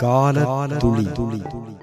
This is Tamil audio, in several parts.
கால துளி துளி துளி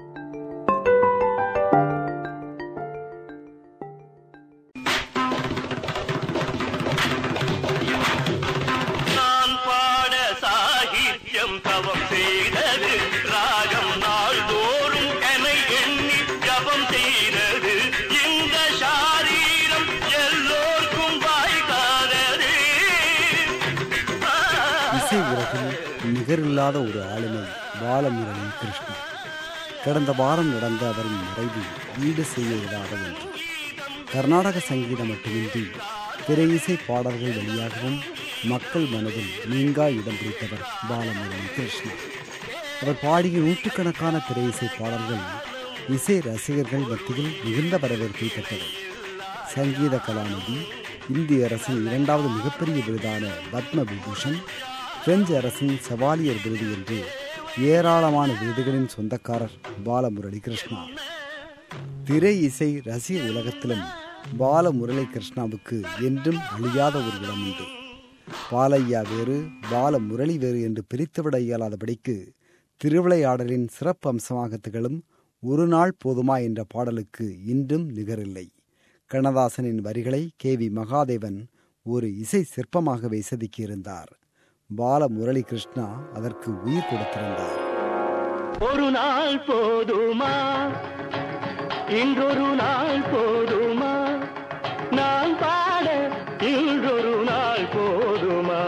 நான் பாட சாகித்யம் தவம் செய்தது ராகம் நாள்தோறும் என்னை எண்ணி ஜபம் செய்தது இந்த சாரீரம் எல்லோர்க்கும் வாய்க்காதது ஆ. இசை உலகில் நிகரில்லாத ஒரு ஆளுமை பாலமுரளி கிருஷ்ணன் கடந்த வாரம் நடந்த அவரின் மறைவு ஈடு செய்ய இயலாத ஒன்று கர்நாடக சங்கீதம் மட்டுமின்றி திரை இசை பாடல்கள் வழியாகவும் மக்கள் மனதில் நீங்கா இடம் பிடித்தவர் பாலமுரளி கிருஷ்ணன் அவர் பாடிய நூற்றுக்கணக்கான திரை இசை பாடல்கள் இசை ரசிகர்கள் மத்தியில் மிகுந்த வரவேற்பை பெற்றவை சங்கீத கலாநிதி இந்திய அரசின் இரண்டாவது மிகப்பெரிய விருதான பத்ம விபூஷன் பிரெஞ்சு அரசின் செவாலியர் விருது என்று ஏராளமான விருதுகளின் சொந்தக்காரர் பாலமுரளி கிருஷ்ணா திரை இசை ரசிக உலகத்திலும் பாலமுரளி கிருஷ்ணாவுக்கு என்றும் அழியாத ஒரு இடம் உண்டு பாலையா வேறு பாலமுரளி வேறு என்று பிரித்துவிட இயலாதபடிக்கு திருவிளையாடலின் சிறப்பு அம்சமாக திகழும் ஒரு நாள் போதுமா என்ற பாடலுக்கு இன்றும் நிகரில்லை கண்ணதாசனின் வரிகளை கே வி மகாதேவன் ஒரு இசை சிற்பமாகவே செதுக்கியிருந்தார் பாலமுரளி கிருஷ்ணா அதற்கு உயிர் கொடுத்திருந்தார் ஒரு நாள் போதுமா இன்றொரு நாள் போதுமா நான் பாட இன்றொரு நாள் போதுமா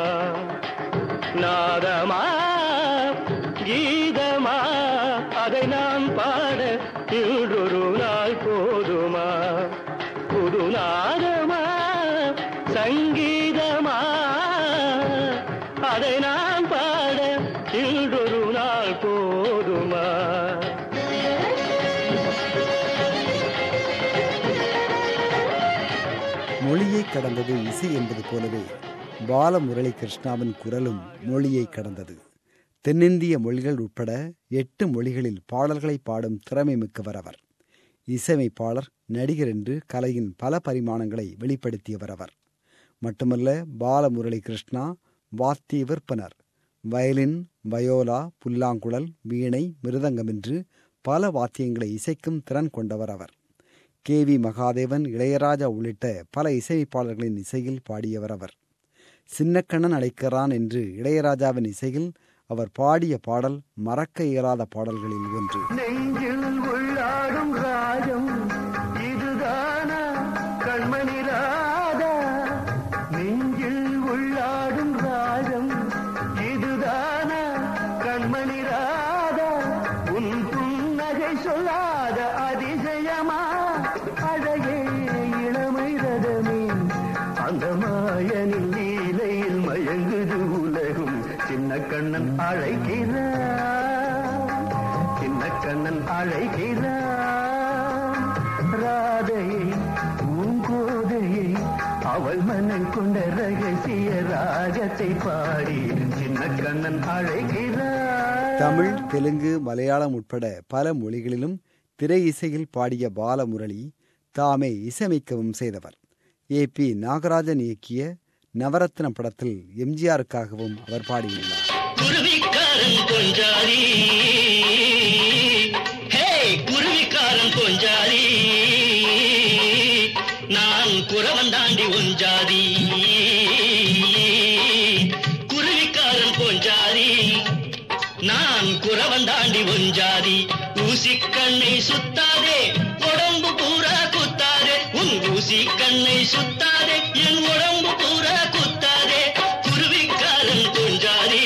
நாதமா கீதமா அதை நான் பாட இன்றொரு நாள் போதுமா புது நாதமா சங்கீதமா அதை நான் பாட இன்றொரு நாள் போதுமா மொழியை கடந்தது இசை என்பது போலவே பாலமுரளி கிருஷ்ணாவின் குரலும் மொழியை கடந்தது தென்னிந்திய மொழிகள் உட்பட எட்டு மொழிகளில் பாடல்களை பாடும் திறமை மிக்கவர் அவர் இசையமைப்பாளர் நடிகர் என்று கலையின் பல பரிமாணங்களை வெளிப்படுத்தியவர் அவர் மட்டுமல்ல பாலமுரளி கிருஷ்ணா வாத்திய விற்பனர் வயலின் வயோலா புல்லாங்குழல் வீணை மிருதங்கம் என்று பல வாத்தியங்களை இசைக்கும் திறன் கொண்டவர் அவர் கே வி மகாதேவன் இளையராஜா உள்ளிட்ட பல இசையமைப்பாளர்களின் இசையில் பாடியவர் அவர் சின்னக்கண்ணன் அழைக்கிறான் என்று இளையராஜாவின் இசையில் அவர் பாடிய பாடல் மறக்க இயலாத பாடல்களில் ஒன்று நெஞ்சில் உள்ளாடும் ராஜம் இதுதானா கண்மணி ராதா நெஞ்சில் உள்ளாடும் ராஜம் இதுதானா கண்மணி ராதா உன் புன்னகை சொல்லாத அதிசயமா அழகே இளமை ரதமே அந்த மாயனின் லீலையில் மயங்குது உலகும் சின்ன கண்ணன் அழைக்கிறான் சின்ன கண்ணன் அழைக்கிறான் ராதையை பூங்கோதையை அவள் மனம் கொண்ட ரகசிய ராகத்தை பாடி சின்ன கண்ணன் அழைக்கிறான் தமிழ் தெலுங்கு மலையாளம் உட்பட பல மொழிகளிலும் திரை இசையில் பாடிய பாலமுரளி தாமே இசையமைக்கவும் செய்தவர் ஏ பி நாகராஜன் இயக்கிய நவரத்ன படத்தில் எம்ஜிஆருக்காகவும் அவர் பாடியுள்ளார் குருவிக்காரன் கொஞ்சாரி ஹே குருவிக்காரன் கொஞ்சாரி நான் குறவன் தாண்டி ஒஞ்சாதி குருவிக்காரன் கொஞ்சாரி நான் குறவன் தாண்டி ஒஞ்சாதி ஊசி கண்ணை சுத்தாதே உடம்பு பூரா குத்தாதே உன் ஊசி கண்ணை சுத்தாதே என் உடம்பு பூரா குத்தாதே குருவிக்காரன் கொஞ்சாதி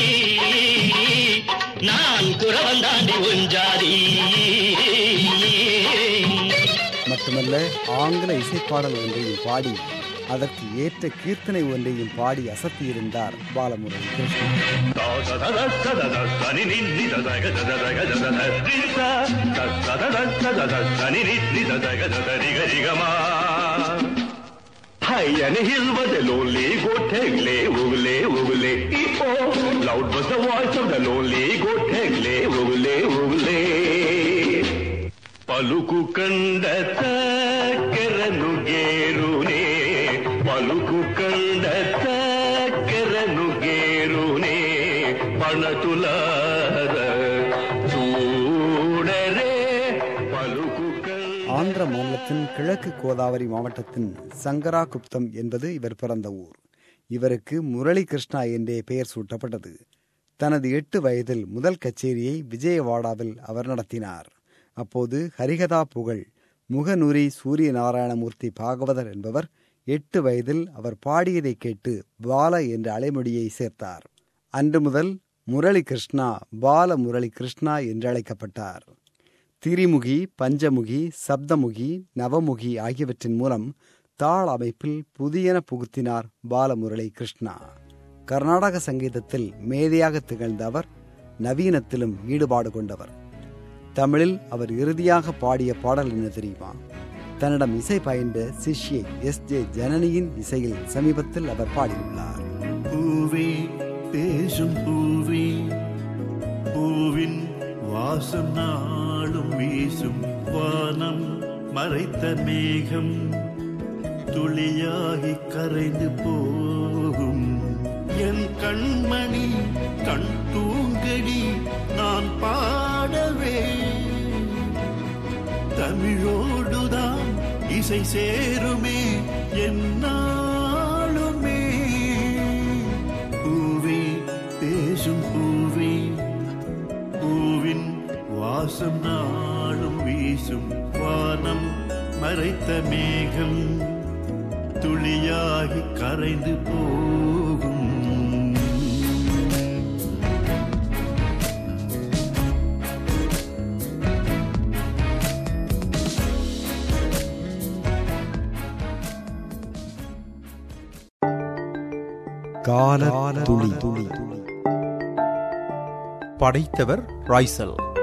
நான் குறவன் தாண்டி ஒஞ்சாதி மட்டுமல்ல ஆங்கில இசைப்பாடல் ஒன்றையும் பாடி அதற்கு ஏற்ற கீர்த்தனை ஒன்றையும் பாடி அசத்தியிருந்தார் Balamurali Krishnan And hill was a lonely goat tegle, wuggle, wuggle. Oh, loud was the voice of the lonely goat tegle, wuggle, wuggle. పలుకు కండ చక్కెరను గేరునే పలుకు కండ చక్కెరను గేరునే పణతులార ஆந்திர மாநிலத்தின் கிழக்கு கோதாவரி மாவட்டத்தின் சங்கராகுப்தம் என்பது இவர் பிறந்த ஊர் இவருக்கு முரளி கிருஷ்ணா என்றே பெயர் சூட்டப்பட்டது தனது எட்டு வயதில் முதல் கச்சேரியை விஜயவாடாவில் அவர் நடத்தினார் அப்போது ஹரிகதா புகழ் முகநூரி சூரிய நாராயணமூர்த்தி பாகவதர் என்பவர் எட்டு வயதில் அவர் பாடியதை கேட்டு பால என்ற அலைமொழியை சேர்த்தார் அன்று முதல் முரளி கிருஷ்ணா பால முரளி கிருஷ்ணா என்று அழைக்கப்பட்டார் திரிமுகி பஞ்சமுகி சப்தமுகி நவமுகி ஆகியவற்றின் மூலம் தாள் அமைப்பில் புதியன புகுத்தினார் பாலமுரளி கிருஷ்ணா கர்நாடக சங்கீதத்தில் மேதையாக திகழ்ந்த அவர் நவீனத்திலும் ஈடுபாடு கொண்டவர் தமிழில் அவர் இறுதியாக பாடிய பாடல் என்ன தெரியுமா தன்னிடம் இசை பயின்ற சிஷ்யை எஸ் ஜே ஜனனியின் இசையில் சமீபத்தில் அவர் பாடியுள்ளார் பூவே பேசும் பூவே பூவின் வாசம் நாளும் வீசும் வானம் மறைத்த மேகம் துளியாகி கரைந்து போகும் என் கண்மணி கண் தூங்கடி நான் பாடவே தமிழோடுதான் இசை சேருமே என்னாலுமே பூவே பேசும் பூவே பூவின் வாசம் நாளும் வீசும் வானம் மறைத்த மேகம் துளியாகி கரைந்து போகும் கால துளி துளி படைத்தவர் ராய்சல்